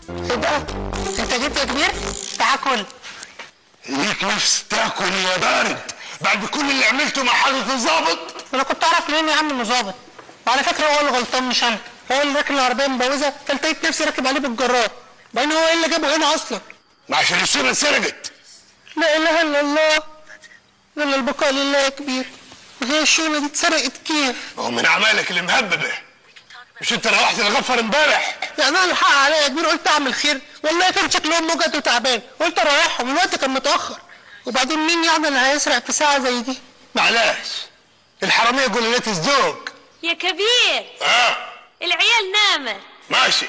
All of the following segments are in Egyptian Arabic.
ايه ده؟ انت جيت يا كبير؟ تعال كل ليك نفس تاكل يا بارد بعد كل اللي عملته مع حضرة الظابط انا كنت اعرف منين يا عم انه ظابط وعلى فكره هو اللي غلطان مش انا هو اللي راكب العربيه مبوزه كنت لقيت نفسي راكب عليه بالجرار بعدين هو ايه اللي جابه هنا اصلا ما عشان الشنطة اتسرقت لا اله الا الله الا البقاء لله يا كبير وهي الشونه دي اتسرقت كيف هو من اعمالك المهببة مش انت روحت الغفر امبارح يعني انا الحق عليا يا كبير قلت اعمل خير والله كان شكلهم مجهد وتعبان قلت اريحهم الوقت كان متاخر وبعدين مين يعني اللي هيسرق في ساعه زي دي معلش الحرامية جولات الزوج يا كبير اه العيال نامت ماشي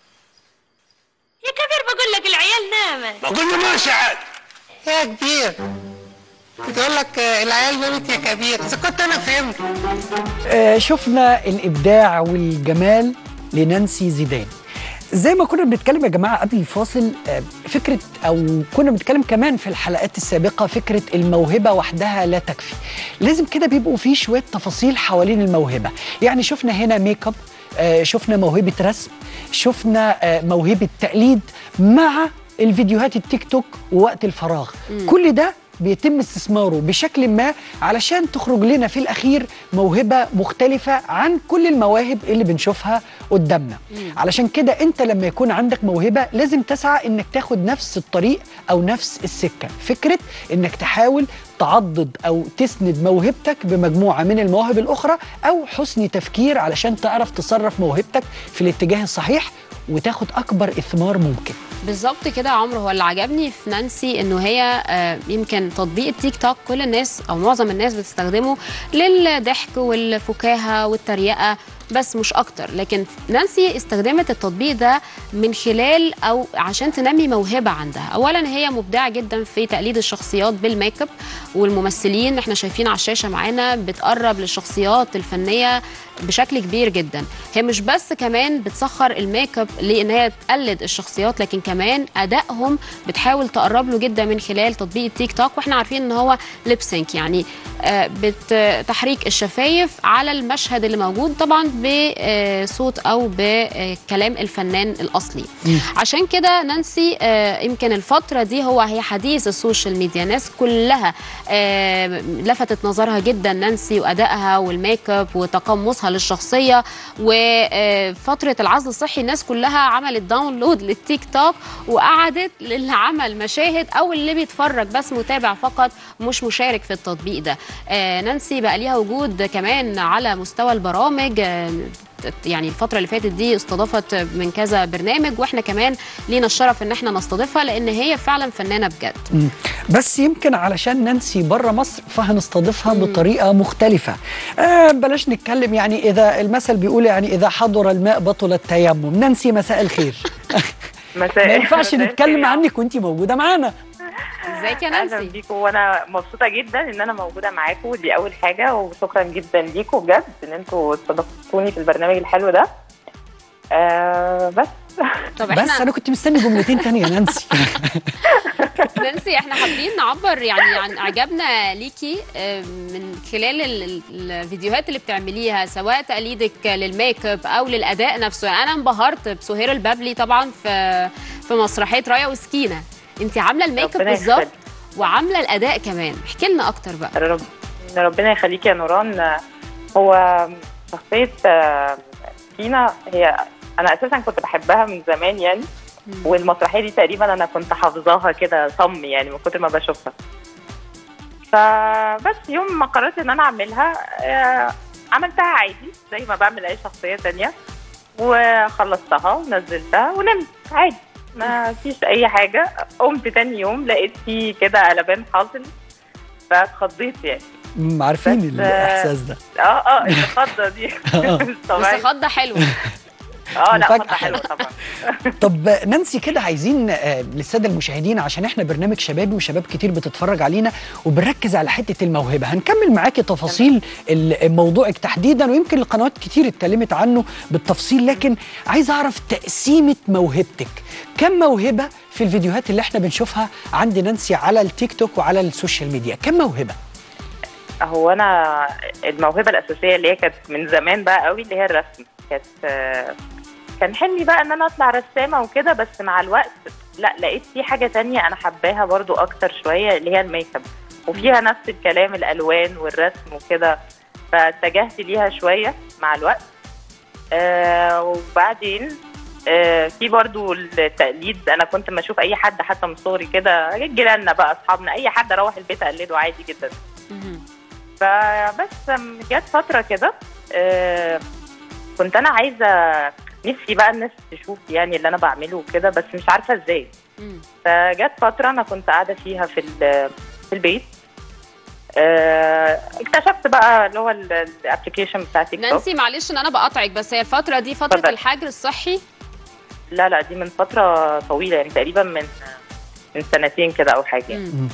يا كبير بقول لك العيال نامت بقول له ماشي عاد يا كبير بتقول لك آه، العيال نامت يا كبير اذا كنت انا فهمت آه، شفنا الابداع والجمال لنانسي زيدان زي ما كنا بنتكلم يا جماعه قبل الفاصل آه، فكره او كنا بنتكلم كمان في الحلقات السابقه فكره الموهبه وحدها لا تكفي لازم كده بيبقوا فيه شويه تفاصيل حوالين الموهبه يعني شفنا هنا ميك اب آه، شفنا موهبه رسم شفنا آه، موهبه تقليد مع الفيديوهات التيك توك ووقت الفراغ كل ده بيتم استثماره بشكل ما علشان تخرج لنا في الأخير موهبة مختلفة عن كل المواهب اللي بنشوفها قدامنا علشان كده أنت لما يكون عندك موهبة لازم تسعى أنك تاخد نفس الطريق أو نفس السكة فكرة أنك تحاول تعضد أو تسند موهبتك بمجموعة من المواهب الأخرى أو حسن تفكير علشان تعرف تصرف موهبتك في الاتجاه الصحيح وتاخد أكبر إثمار ممكن بالظبط كده يا عمرو هو اللي عجبني في نانسي انه هي آه، يمكن تطبيق التيك توك كل الناس او معظم الناس بتستخدمه للضحك والفكاهه والتريقه بس مش اكتر لكن نانسي استخدمت التطبيق ده من خلال او عشان تنمي موهبه عندها اولا هي مبدعه جدا في تقليد الشخصيات بالميك اب والممثلين احنا شايفين على الشاشه معانا بتقرب للشخصيات الفنيه بشكل كبير جدا هي مش بس كمان بتسخر الميك اب لان هي تقلد الشخصيات لكن كمان ادائهم بتحاول تقرب له جدا من خلال تطبيق التيك توك واحنا عارفين ان هو ليبسينك يعني آه، بتحريك الشفايف على المشهد اللي موجود طبعا بصوت او بكلام الفنان الاصلي عشان كده نانسي آه، يمكن الفتره دي هو هي حديث السوشيال ميديا ناس كلها آه، لفتت نظرها جدا نانسي وادائها والميك اب وتقمصها للشخصيه وفتره العزل الصحي الناس كلها عملت داونلود للتيك توك وقعدت للي عمل مشاهد او اللي بيتفرج بس متابع فقط مش مشارك في التطبيق ده آه، نانسي بقى ليها وجود كمان على مستوى البرامج آه، يعني الفترة اللي فاتت دي استضافت من كذا برنامج واحنا كمان لينا الشرف ان احنا نستضيفها لان هي فعلا فنانة بجد مم. بس يمكن علشان نانسي بره مصر فهنستضيفها بطريقه مختلفه آه بلاش نتكلم يعني اذا المثل بيقول يعني اذا حضر الماء بطل التيمم نانسي مساء الخير مساء ما ينفعش مساء نتكلم الخير. عنك وانت موجوده معانا ازيك يا اهلا نانسي بيكم وانا مبسوطه جدا ان انا موجوده معاكم دي اول حاجه وشكرا جدا ليكم بجد ان انتوا استضفتوني في البرنامج الحلو ده آه بس طب بس احنا انا كنت مستني جملتين تانية يا نانسي نانسي احنا حابين نعبر يعني عن اعجابنا ليكي آه، من خلال ال- ال- الفيديوهات اللي بتعمليها سواء تقليدك للميك اب او للاداء نفسه يعني انا انبهرت بسهير البابلي طبعا في في مسرحيه رايه وسكينه انت عامله الميك اب ربنا بالظبط يخليك. وعامله الاداء كمان احكي لنا اكتر بقى رب ربنا يخليك يا نوران آه، هو شخصيه آه، سكينه هي انا اساسا كنت بحبها من زمان يعني والمسرحيه دي تقريبا انا كنت حافظاها كده صم يعني من كتر ما بشوفها فبس يوم ما قررت ان انا اعملها آه، عملتها عادي زي ما بعمل اي شخصيه تانية وخلصتها ونزلتها ونمت عادي ما فيش اي حاجه قمت تاني يوم لقيت فيه كده قلبان حاصل فاتخضيت يعني مم، عارفين بس، الاحساس ده اه اه الخضه دي مش بس طبيعي خضه حلوه اه لا مفاجأة خضه حلوه طبعا طب نانسي كده عايزين آه، للساده المشاهدين عشان احنا برنامج شبابي وشباب كتير بتتفرج علينا وبنركز على حته الموهبه هنكمل معاكي تفاصيل ال- موضوعك تحديدا ويمكن القنوات كتير اتكلمت عنه بالتفصيل لكن عايز اعرف تقسيمه موهبتك كم موهبه في الفيديوهات اللي احنا بنشوفها عند نانسي على التيك توك وعلى السوشيال ميديا كم موهبه هو انا الموهبه الاساسيه اللي هي كانت من زمان بقى قوي اللي هي الرسم كانت آه، كان حلمي بقى ان انا اطلع رسامه وكده بس مع الوقت لا لقيت في حاجه تانية انا حباها برضو اكتر شويه اللي هي الميك اب وفيها نفس الكلام الالوان والرسم وكده فاتجهت ليها شويه مع الوقت آه وبعدين آه في برضو التقليد انا كنت ما اشوف اي حد حتى من صغري كده جيراننا بقى اصحابنا اي حد اروح البيت اقلده عادي جدا مهم. فبس جت فتره كده آه كنت انا عايزه نفسي بقى الناس تشوف يعني اللي انا بعمله وكده بس مش عارفه ازاي مم. فجت فتره انا كنت قاعده فيها في ال- في البيت آه اكتشفت بقى اللي هو الابلكيشن بتاع تيك توك نانسي معلش ان انا بقاطعك بس هي الفتره دي فتره اتفضل. الحجر الصحي لا لا دي من فتره طويله يعني تقريبا من من سنتين كده او حاجه يعني. مم.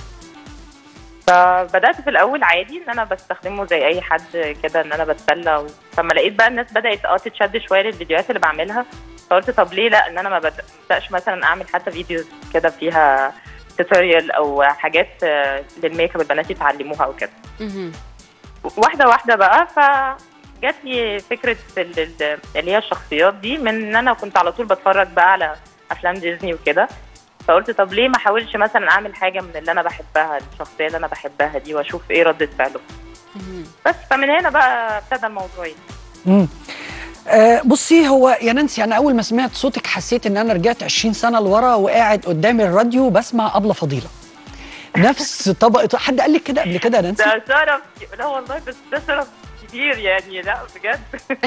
فبدات في الاول عادي ان انا بستخدمه زي اي حد كده ان انا بتسلى و... فما لقيت بقى الناس بدات اه تتشد شويه للفيديوهات اللي بعملها فقلت طب ليه لا ان انا ما بد- ببداش مثلا اعمل حتى فيديوز كده فيها توتوريال او حاجات آه، للميك اب البنات يتعلموها او كده مهم. واحده واحده بقى فجات لي فكره ال- ال- اللي هي الشخصيات دي من ان انا كنت على طول بتفرج بقى على افلام ديزني وكده فقلت طب ليه ما احاولش مثلا اعمل حاجه من اللي انا بحبها الشخصيه اللي انا بحبها دي واشوف ايه رده فعله مهم. بس فمن هنا بقى ابتدى الموضوع يعني. مم. آه بصي هو يا نانسي انا اول ما سمعت صوتك حسيت ان انا رجعت 20 سنه لورا وقاعد قدام الراديو بسمع ابله فضيله نفس طبقه حد قال لك كده قبل كده يا نانسي ده شرف لا والله بس ده شرف كبير يعني لا بجد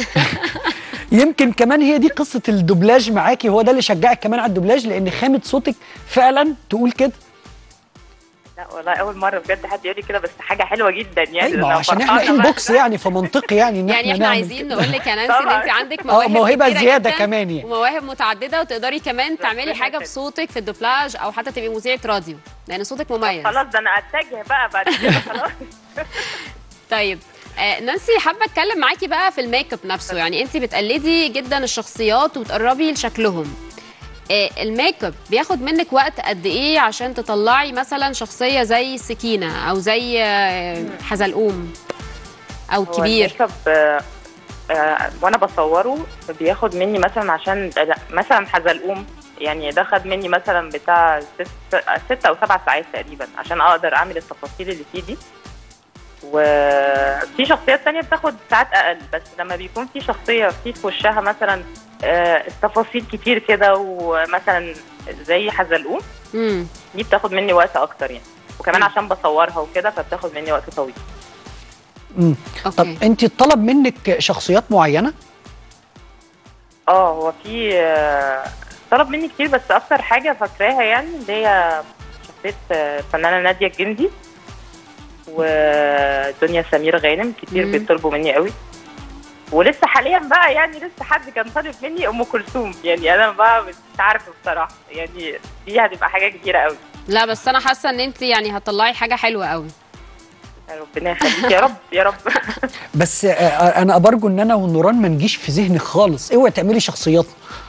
يمكن كمان هي دي قصه الدوبلاج معاكي هو ده اللي شجعك كمان على الدوبلاج لان خامه صوتك فعلا تقول كده لا والله اول مره بجد حد يقول لي كده بس حاجه حلوه جدا يعني ايوه أنا عشان فرحانة احنا بقى. انبوكس يعني فمنطقي يعني ان يعني احنا احنا نعمل عايزين كده. نقول لك يا نانسي ان طبعاً. انت عندك اه مواهب موهبه كتيرة زياده جداً كمان يعني ومواهب متعدده وتقدري كمان تعملي ربنا حاجه يخليك. بصوتك في الدوبلاج او حتى تبقي مذيعه راديو لان صوتك مميز خلاص ده انا اتجه بقى بعد كده خلاص طيب آه نانسي حابه اتكلم معاكي بقى في الميك اب نفسه يعني انت بتقلدي جدا الشخصيات وبتقربي لشكلهم آه الميك اب بياخد منك وقت قد ايه عشان تطلعي مثلا شخصيه زي سكينه او زي آه حزلقوم او هو كبير الميك اب آه، آه، وانا بصوره بياخد مني مثلا عشان لا، مثلا حزلقوم يعني ده خد مني مثلا بتاع ست, ست او سبع ساعات تقريبا عشان اقدر اعمل التفاصيل اللي فيه دي وفي شخصيات تانية بتاخد ساعات اقل بس لما بيكون في شخصية في في وشها مثلا آه، التفاصيل كتير كده ومثلا زي حزلقوم امم دي بتاخد مني وقت اكتر يعني وكمان مم. عشان بصورها وكده فبتاخد مني وقت طويل مم. طب اوكي انت طلب منك شخصيات معينه اه هو في آه، طلب مني كتير بس اكتر حاجه فاكراها يعني اللي هي شخصيه آه، الفنانه ناديه الجندي ودنيا سمير غانم كتير مم. بيطلبوا مني قوي ولسه حاليا بقى يعني لسه حد كان طالب مني ام كلثوم يعني انا بقى مش عارفه بصراحه يعني دي هتبقى حاجه كبيره قوي لا بس انا حاسه ان انت يعني هتطلعي حاجه حلوه قوي ربنا يخليك يا رب يا رب بس آه، آه، انا برجو ان انا ونوران ما نجيش في ذهني خالص اوعي تعملي شخصيات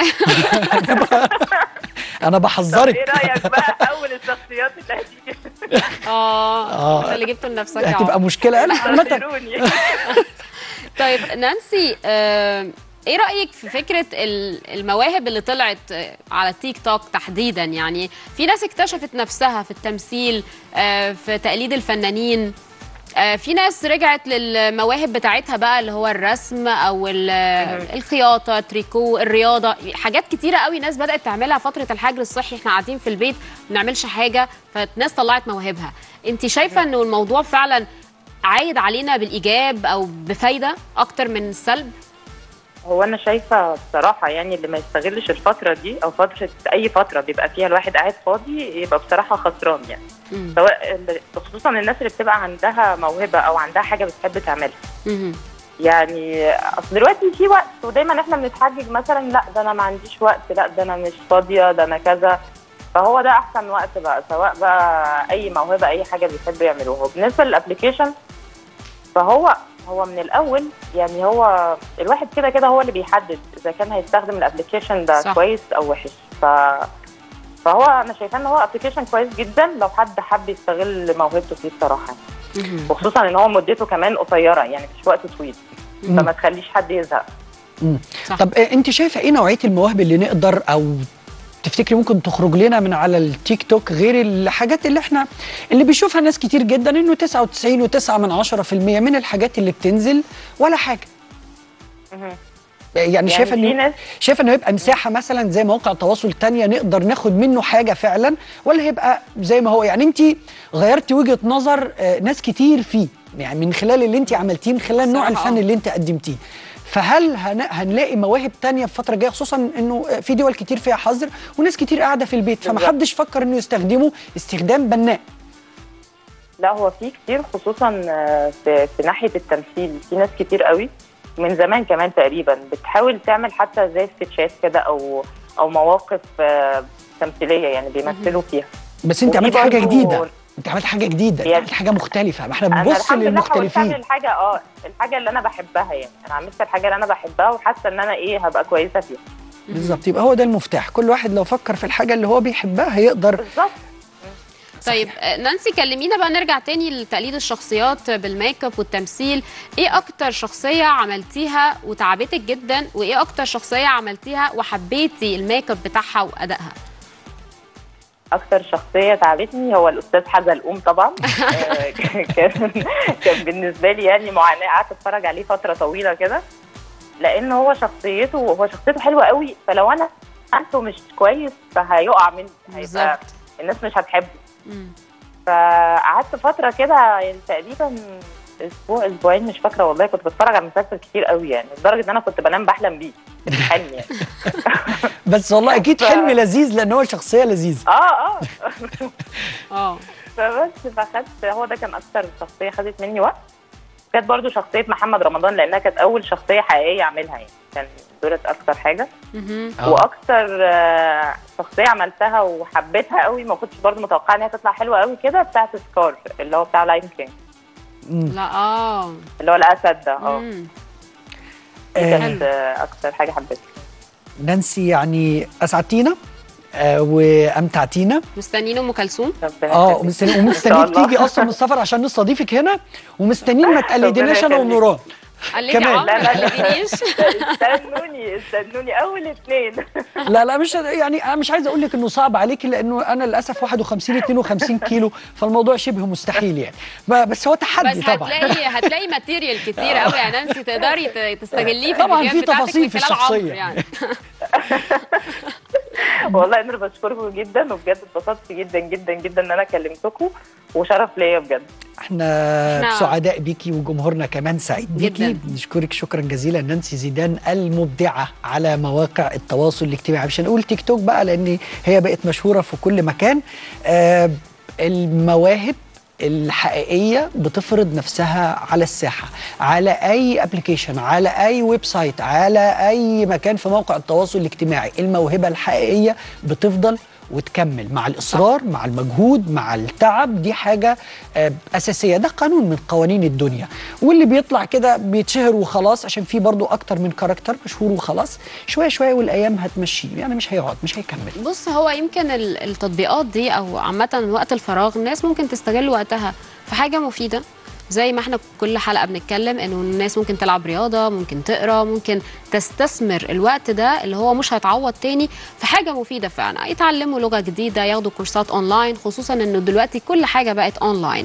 انا طب بحذرك ايه رايك بقى اول الشخصيات اللي هتيجي اه آه. انت اللي جبته لنفسك يا هتبقى عمر. مشكله انا عامه اعذروني. طيب نانسي آه، ايه رايك في فكره ال- المواهب اللي طلعت آه، على التيك توك تحديدا يعني في ناس اكتشفت نفسها في التمثيل آه، في تقليد الفنانين آه، في ناس رجعت للمواهب بتاعتها بقى اللي هو الرسم او ال- الخياطه تريكو الرياضه حاجات كتيره قوي ناس بدات تعملها فتره الحجر الصحي احنا قاعدين في البيت ما بنعملش حاجه فالناس طلعت مواهبها انت شايفه انه الموضوع فعلا عايد علينا بالايجاب او بفايده اكتر من السلب هو انا شايفه بصراحه يعني اللي ما يستغلش الفتره دي او فتره اي فتره بيبقى فيها الواحد قاعد فاضي يبقى بصراحه خسران يعني مم. سواء ال- خصوصا الناس اللي بتبقى عندها موهبه او عندها حاجه بتحب تعملها مهم. يعني اصل دلوقتي في وقت ودايما احنا بنتحجج مثلا لا ده انا ما عنديش وقت لا ده انا مش فاضيه ده انا كذا فهو ده احسن وقت بقى سواء بقى اي موهبه اي حاجه بيحبوا يعملوها وبالنسبه للابلكيشن فهو هو من الاول يعني هو الواحد كده كده هو اللي بيحدد اذا كان هيستخدم الابلكيشن ده صح. صح. كويس او وحش ف فهو انا شايفاه ان هو ابلكيشن كويس جدا لو حد حب يستغل موهبته فيه الصراحه مهم. وخصوصا ان هو مدته كمان قصيره يعني مش وقت طويل فما تخليش حد يزهق صح. طب آه، انت شايفه ايه نوعيه المواهب اللي نقدر او تفتكري ممكن تخرج لنا من على التيك توك غير الحاجات اللي احنا اللي بيشوفها ناس كتير جدا انه 99 و9 من 10% من الحاجات اللي بتنزل ولا حاجه مهم. يعني, يعني شايفه في انه ناس- شايفه انه يبقى مساحه مثلا زي مواقع التواصل تانية نقدر ناخد منه حاجه فعلا ولا هيبقى زي ما هو يعني انت غيرتي وجهه نظر آه، ناس كتير فيه يعني من خلال اللي انت عملتيه من خلال نوع بصراحة الفن آه. اللي انت قدمتيه فهل هن... هنلاقي مواهب تانية في الفترة الجاية خصوصا انه في دول كتير فيها حظر وناس كتير قاعدة في البيت بالظبط. فمحدش فكر انه يستخدمه استخدام بناء لا هو في كتير خصوصا آه، في, في ناحيه التمثيل في ناس كتير قوي من زمان كمان تقريبا بتحاول تعمل حتى زي سكتشات كده او او مواقف آه، تمثيليه يعني بيمثلوا فيها بس انت وفي عملت حاجة برضو- جديدة انت عملت حاجة جديدة انت يعني- عملت حاجة مختلفة ما احنا انا بنبص الحمد لله حاولت للمختلفين اعمل حاجه اه الحاجه اللي انا بحبها يعني انا عملت الحاجه اللي انا بحبها وحاسه ان انا ايه هبقى كويسه فيها بالظبط يبقى هو ده المفتاح كل واحد لو فكر في الحاجة اللي هو بيحبها هيقدر بالظبط طيب آه، نانسي كلمينا بقى نرجع تاني لتقليد الشخصيات بالميك اب والتمثيل ايه اكتر شخصيه عملتيها وتعبتك جدا وايه اكتر شخصيه عملتيها وحبيتي الميك اب بتاعها وادائها اكتر شخصيه تعبتني هو الاستاذ حزلقوم طبعا آه، كان كان بالنسبه لي يعني معاناه قعدت اتفرج عليه فتره طويله كده لان هو شخصيته هو شخصيته حلوه قوي فلو انا عارفه مش كويس فهيقع مني هيبقى بالظبط الناس مش هتحبه مم. فقعدت فتره كده يعني تقريبا اسبوع اسبوعين مش فاكره والله كنت بتفرج على مسلسل كتير قوي يعني لدرجه ان انا كنت بنام بحلم بيه في حلم يعني بس والله اكيد ف- حلم لذيذ لان هو شخصية لذيذة اه اه اه فبس فاخدت هو ده كان اكتر شخصيه خدت مني وقت كانت برضو شخصيه محمد رمضان لانها كانت اول شخصيه حقيقيه اعملها يعني كان دولت اكتر حاجه مهم. آه. واكتر آه، شخصيه عملتها وحبيتها قوي ما كنتش برضو متوقعه ان هي تطلع حلوه قوي كده بتاعت سكار اللي هو بتاع لاين كينج لا اه اللي هو الاسد ده اه مم. دي آه. كانت آه، اكتر حاجه حبيتها نانسي يعني اسعدتينا آه وامتعتينا مستنيين مستنيين ام كلثوم ربنا اه يخليك. ومستنيين إن ومستنيين شاء الله. تيجي اصلا من السفر عشان نستضيفك هنا ومستنيين ما تقلديناش انا يخليك. ونوران قال لك كمان. اه لا، ما لا، لا. تقلدينيش استنوني استنوني اول اثنين لا لا مش يعني انا مش عايز اقول لك انه صعب عليكي لانه انا للاسف 51 52 كيلو فالموضوع شبه مستحيل يعني ب- بس هو بس تحدي طبعا هتلاقي هتلاقي ماتيريال كتير قوي يا نانسي تقدري ت- تستغليه في طبعاً الفيديوهات في بتاعتك تفاصيل من في خلال الشخصية. عمرو يعني والله انا بشكركم جدا وبجد اتبسطت جدا جدا جدا ان انا كلمتكم وشرف ليا بجد احنا إحنا- سعداء بيكي وجمهورنا كمان سعيد بيكي جداً. نشكرك شكرا جزيلا نانسي زيدان المبدعه على مواقع التواصل الاجتماعي مش هنقول تيك توك بقى لان هي بقت مشهوره في كل مكان آه المواهب الحقيقيه بتفرض نفسها على الساحه على اي ابلكيشن على اي ويب سايت على اي مكان في موقع التواصل الاجتماعي الموهبه الحقيقيه بتفضل وتكمل مع الاصرار مع المجهود مع التعب دي حاجه آه، اساسيه ده قانون من قوانين الدنيا واللي بيطلع كده بيتشهر وخلاص عشان في برضو اكتر من كاركتر مشهور وخلاص شويه شويه والايام هتمشيه يعني مش هيقعد مش هيكمل بص هو يمكن ال- التطبيقات دي او عامه وقت الفراغ الناس ممكن تستغل وقتها في حاجه مفيده زي ما احنا كل حلقه بنتكلم انه الناس ممكن تلعب رياضه ممكن تقرا ممكن تستثمر الوقت ده اللي هو مش هيتعوض تاني في حاجه مفيده فعلا يتعلموا لغه جديده ياخدوا كورسات اونلاين خصوصا انه دلوقتي كل حاجه بقت اونلاين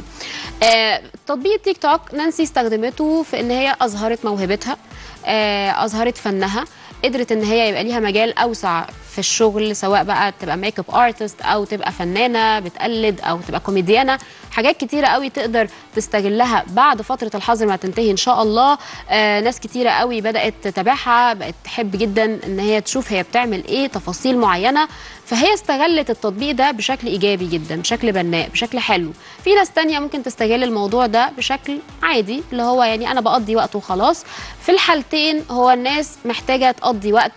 آه تطبيق تيك توك نانسي استخدمته في ان هي اظهرت موهبتها آه اظهرت فنها قدرت ان هي يبقى ليها مجال اوسع في الشغل سواء بقى تبقى ميك اب ارتست او تبقى فنانه بتقلد او تبقى كوميديانه حاجات كتيره قوي تقدر تستغلها بعد فتره الحظر ما تنتهي ان شاء الله آه ناس كتيره قوي بدات تتابعها بقت تحب جدا ان هي تشوف هي بتعمل ايه تفاصيل معينه فهي استغلت التطبيق ده بشكل ايجابي جدا بشكل بناء بشكل حلو في ناس تانية ممكن تستغل الموضوع ده بشكل عادي اللي هو يعني انا بقضي وقت وخلاص في الحالتين هو الناس محتاجه تقضي وقت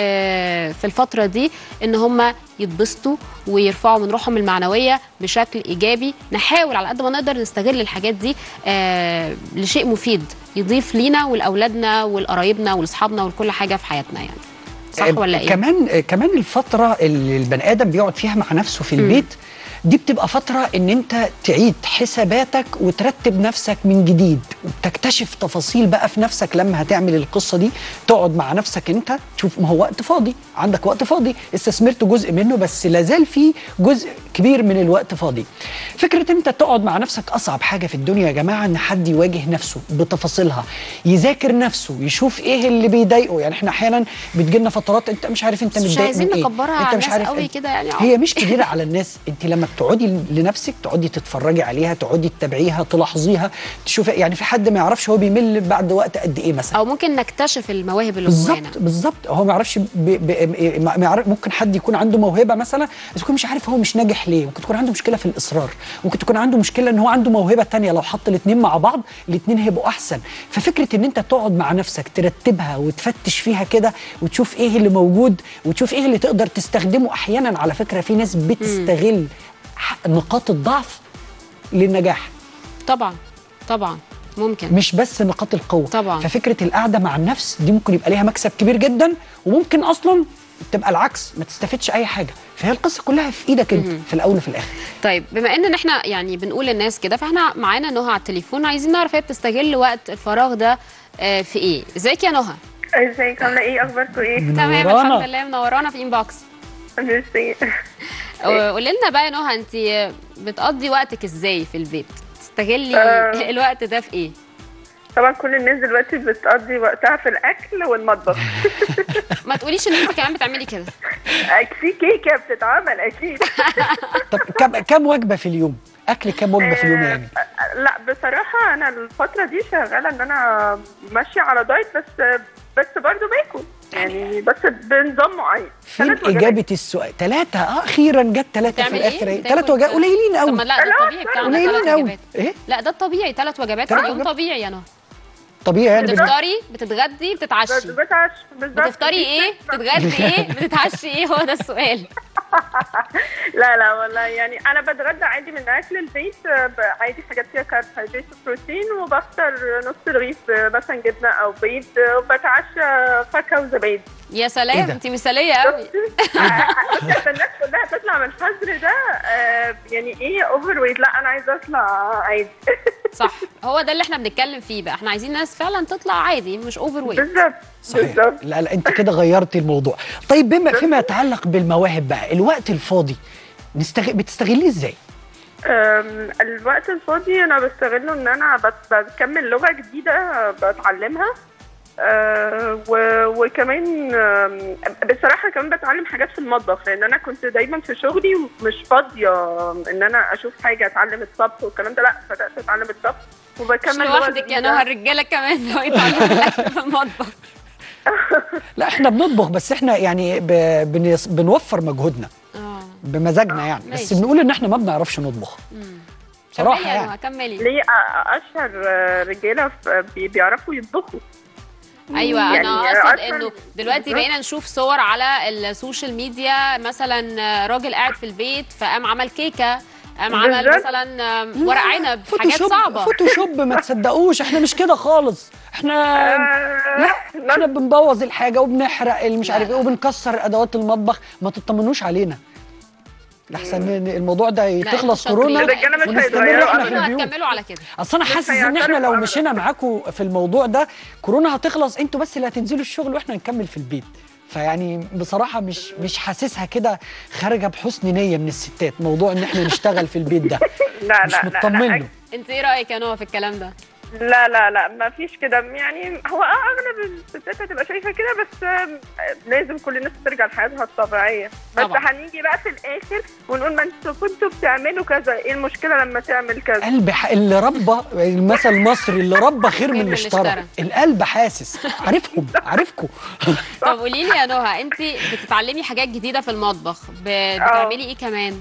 آه، في الفترة دي ان هم يتبسطوا ويرفعوا من روحهم المعنوية بشكل ايجابي نحاول على قد ما نقدر نستغل الحاجات دي آه، لشيء مفيد يضيف لينا ولأولادنا ولقرايبنا ولأصحابنا ولكل حاجة في حياتنا يعني صح آه، ولا ايه؟ كمان آه، كمان الفتره اللي البني ادم بيقعد فيها مع نفسه في البيت دي بتبقى فترة ان انت تعيد حساباتك وترتب نفسك من جديد وبتكتشف تفاصيل بقى في نفسك لما هتعمل القصة دي تقعد مع نفسك انت تشوف ما هو وقت فاضي عندك وقت فاضي استثمرت جزء منه بس لازال في جزء كبير من الوقت فاضي فكرة انت تقعد مع نفسك اصعب حاجة في الدنيا يا جماعة ان حد يواجه نفسه بتفاصيلها يذاكر نفسه يشوف ايه اللي بيضايقه يعني احنا احيانا بتجيلنا فترات انت مش عارف انت بس مش متضايق عايزين من ايه نكبرها انت على مش الناس عارف قوي انت- كده يعني. هي مش كبيره على الناس انت لما بتقعدي لنفسك تقعدي تتفرجي عليها تقعدي تتابعيها تلاحظيها تشوفي يعني في حد ما يعرفش هو بيمل بعد وقت قد ايه مثلا او ممكن نكتشف المواهب اللي جوانا بالظبط بالظبط هو ما يعرفش ب... ب... ما ما يعرف ممكن حد يكون عنده موهبه مثلا بس يكون مش عارف هو مش ناجح ليه ممكن تكون عنده مشكله في الاصرار ممكن تكون عنده مشكله ان هو عنده موهبه تانية لو حط الاثنين مع بعض الاثنين هيبقوا احسن ففكره ان انت تقعد مع نفسك ترتبها وتفتش فيها كده وتشوف ايه اللي موجود وتشوف ايه اللي تقدر تستخدمه احيانا على فكره في ناس بتستغل ح- نقاط الضعف للنجاح طبعا طبعا ممكن مش بس نقاط القوه طبعا. ففكره القعده مع النفس دي ممكن يبقى ليها مكسب كبير جدا وممكن اصلا تبقى العكس ما تستفدش اي حاجه فهي القصه كلها في ايدك انت في الاول وفي الاخر طيب بما ان احنا يعني بنقول للناس كده فاحنا معانا نهى على التليفون عايزين نعرف هي بتستغل وقت الفراغ ده آه، في ايه ازيك يا نهى ازيك عامله ايه اخباركم ايه تمام منورانا. الحمد لله منورانا في انبوكس ميرسي قولي لنا بقى يا نهى انت بتقضي وقتك ازاي في البيت تستغلي آه. الوقت ده في ايه طبعا كل الناس دلوقتي بتقضي وقتها في الاكل والمطبخ ما تقوليش ان انت كمان بتعملي كده أك- في كيكه بتتعمل اكيد طب كم كم وجبه في اليوم اكل كم وجبه في اليوم يعني آه، لا بصراحه انا الفتره دي شغاله ان انا ماشيه على دايت بس بس برضو باكل يعني بس بنظام معين فين ثلاث وجبات. اجابه السؤال ثلاثه اه اخيرا جت ثلاثه في بتعمل الاخر ايه ايه ثلاث وجبات بتاكل- قليلين طب قوي ما لا ده الطبيعي بتاعنا قليلين ثلاث قوي وجبات ايه لا ده الطبيعي ثلاث وجبات في تلات اليوم وجبات. طبيعي يا نهى طبيعي يعني بن- بتفطري بتتغدي بتتعشي بتعش بالظبط بتفطري ايه بتتغدي ايه بتتعشي ايه هو ده السؤال لا لا والله يعني انا بتغدى عادي من اكل البيت آه، ب- عادي حاجات فيها كربوهيدرات وبروتين وبفطر نص رغيف آه، مثلا جبنه او بيض آه، وبتعشى فاكهه وزبادي يا إيه سلام ده؟ انت مثاليه قوي بس الناس كلها تطلع من الحظر ده آه، يعني ايه اوفر ويت لا انا عايزه اطلع عادي صح هو ده اللي احنا بنتكلم فيه بقى احنا عايزين ناس فعلا تطلع عادي مش اوفر ويت بالظبط صحيح بالظبط لا لا انت كده غيرت الموضوع طيب بما فيما يتعلق بالمواهب بقى الوقت الفاضي نستغ... بتستغليه ازاي أم، الوقت الفاضي انا بستغله ان انا بت- بكمل لغه جديده بتعلمها أه و- وكمان أم، بصراحه كمان بتعلم حاجات في المطبخ لان انا كنت دايما في شغلي مش فاضيه ان انا اشوف حاجه اتعلم الطبخ والكلام ده لا بدات اتعلم الطبخ مش وبكمل لغه لوحدك يا جديدة. نهى الرجاله كمان لو يتعلموا الاكل في المطبخ لا احنا بنطبخ بس احنا يعني ب... بنص... بنوفر مجهودنا اه بمزاجنا يعني بس ماشي. بنقول ان احنا ما بنعرفش نطبخ صراحه كملي يا يعني نهى كملي ليه أ- اشهر رجاله في- بي- بيعرفوا يطبخوا ايوه يعني انا اقصد أشهر- انه دلوقتي بقينا نشوف صور على السوشيال ميديا مثلا راجل قاعد في البيت فقام عمل كيكه قام عمل بالظبط. مثلا ورق عنب حاجات فوتوشوب صعبه فوتوشوب ما تصدقوش احنا مش كده خالص احنا لا احنا بنبوظ الحاجه وبنحرق اللي مش لا، عارف ايه لا. وبنكسر ادوات المطبخ ما تطمنوش علينا لحسن إن الموضوع ده لا، تخلص انتوا كورونا شاطرين. الرجالة مش ونستمر هيتغيروا احنا في أبداً. البيوت هتكملوا على كده اصل انا مش حاسس ان احنا هيعترفوا لو أبداً. مشينا معاكم في الموضوع ده كورونا هتخلص انتوا بس اللي هتنزلوا الشغل واحنا هنكمل في البيت فيعني بصراحه مش مش حاسسها كده خارجه بحسن نيه من الستات موضوع ان احنا نشتغل في البيت ده لا مش لا لا, مطمن لا له انت ايه رايك يا نهى في الكلام ده لا لا لا ما فيش كده يعني هو اه اغلب الستات هتبقى شايفه كده بس آم، لازم كل الناس ترجع لحياتها الطبيعيه بس طبعا. هنيجي بقى في الاخر ونقول ما انتوا كنتوا بتعملوا كذا ايه المشكله لما تعمل كذا قلب ح... اللي ربى المثل المصري اللي ربى خير من من اللي اللي اشترى اشترى. القلب حاسس عارفهم عارفكم طب قولي لي يا نهى انت بتتعلمي حاجات جديده في المطبخ ب- بتعملي ايه كمان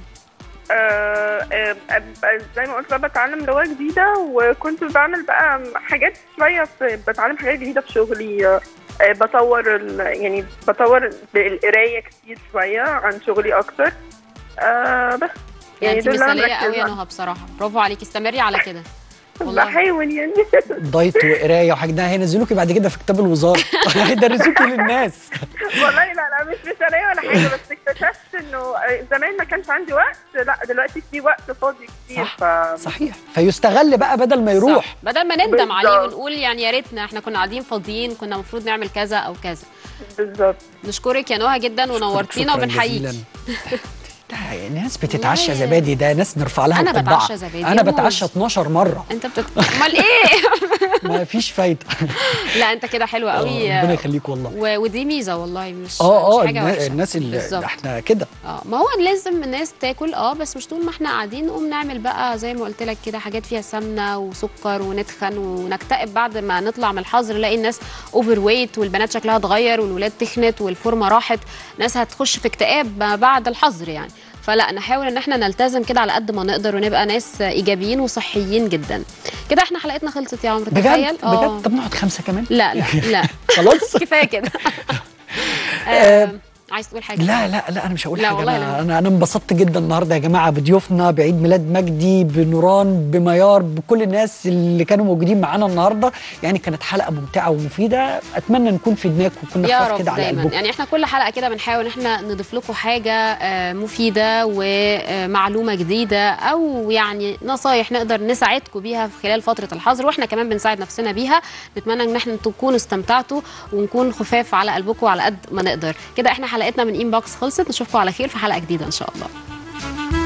آه آه آه، زي ما قلت بقى بتعلم لغه جديده وكنت بعمل بقى حاجات شويه في بتعلم حاجات جديده في شغلي آه، آه، بطور ال- يعني بطور القرايه كتير شويه عن شغلي اكتر آه بس يعني انت دول اللي أنا مثاليه قوي يا مركزة. نهى بصراحه برافو عليكي استمري على كده والله بحاول يعني دايت وقرايه وحاجات ده هينزلوكي بعد كده في كتاب الوزاره هيدرسوكي للناس والله لا لا مش مثاليه ولا حاجه بس اكتشفت ان انه زمان ما كانش عندي وقت لا دلوقتي في وقت فاضي كتير صح ف... صحيح فيستغل بقى بدل ما يروح صح. بدل ما نندم عليه بالظبط. ونقول يعني يا ريتنا احنا كنا قاعدين فاضيين كنا المفروض نعمل كذا او كذا بالظبط نشكرك يا نهى جدا ونورتينا شكراً وبنحييكي جزيلاً. ده ناس بتتعشى والله. زبادي ده ناس نرفع لها أنا القبعة. بتعشى زبادي انا موز. بتعشى 12 مره انت بتت... امال ايه ما فيش فايده لا انت كده حلو قوي ربنا يخليك والله و... ودي ميزه والله مش اه اه مش حاجه النا- وحشه الناس اللي بالظبط. احنا كده اه ما هو لازم الناس تاكل اه بس مش طول ما احنا قاعدين نقوم نعمل بقى زي ما قلت لك كده حاجات فيها سمنه وسكر ونتخن ونكتئب بعد ما نطلع من الحظر نلاقي الناس اوفر ويت والبنات شكلها اتغير والولاد تخنت والفورمه راحت ناس هتخش في اكتئاب ما بعد الحظر يعني فلا نحاول ان احنا نلتزم كده على قد ما نقدر ونبقى ناس ايجابيين وصحيين جدا كده احنا حلقتنا خلصت يا عمرو بجد تخيل بجد طب نقعد خمسه كمان لا لا لا خلاص كفايه كده آه، عايز تقول حاجه لا لا لا انا مش هقول لا حاجه والله انا لا. انا انا انبسطت جدا النهارده يا جماعه بضيوفنا بعيد ميلاد مجدي بنوران بميار بكل الناس اللي كانوا موجودين معانا النهارده يعني كانت حلقه ممتعه ومفيده اتمنى نكون فدناكم وكنا يا خفاف رب كده على دايما قلبكم يعني احنا كل حلقه كده بنحاول ان احنا نضيف لكم حاجه آه، مفيده ومعلومه جديده او يعني نصايح نقدر نساعدكم بيها في خلال فتره الحظر واحنا كمان بنساعد نفسنا بيها نتمنى ان احنا تكونوا استمتعتوا ونكون خفاف على قلبكم على قد ما نقدر كده احنا حلقتنا من انبوكس خلصت نشوفكم على خير في حلقه جديده ان شاء الله